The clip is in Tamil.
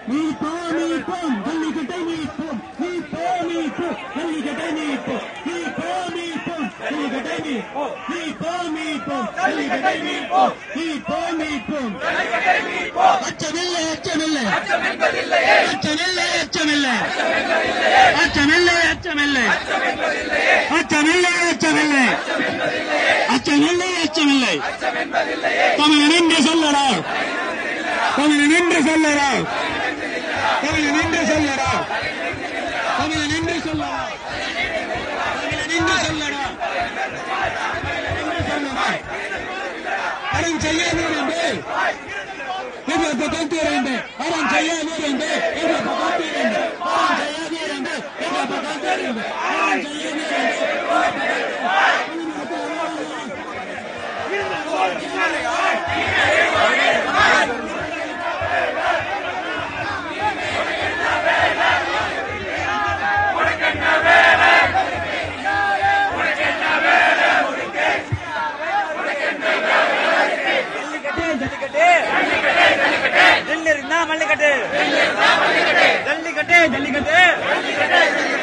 மீட்போம் மீட்போம் ஜல்லிக்கட்டை மீட்போம் மீட்போம் மீட்போம் ஜல்லிக்கட்டை மீட்போம் மீட்போம் மீட்போம் ஜல்லிக்கட்டை மீட்போம் மீட்போம் மீட்போம் ஜல்லிக்கட்டை மீட்போம் மீட்போம் மீட்போம் அச்சமில்லை அச்சமில்லை அச்சமில்லை அச்சமில்லை அச்சமில்லை அச்சமில்லை அச்சமில்லை அச்சமில்லை அச்சமில்லை அச்சமில்லை தமிழன் என்று சொல்லடா தமிழன் என்று சொல்லடா தமிழன் என்று சொல்லடா தமிழன் என்று சொல்லடா தமிழன் என்று சொல்லடா அறம் செய்ய வீரண்டு என்ற பக்கம் வீரண்டு அறம் செய்ய வீரண்டு என்ற பக்கம் வீரண்டு அறம் செய்ய வீரண்டு என்ற பக்கம் வீரண்டு அறம் செய்ய வீரண்டு ஜல்லிக்கட்டு ஜல்லிக்கட்டு ஜல்லிக்கட்டு ஜல்லிக்கட்டு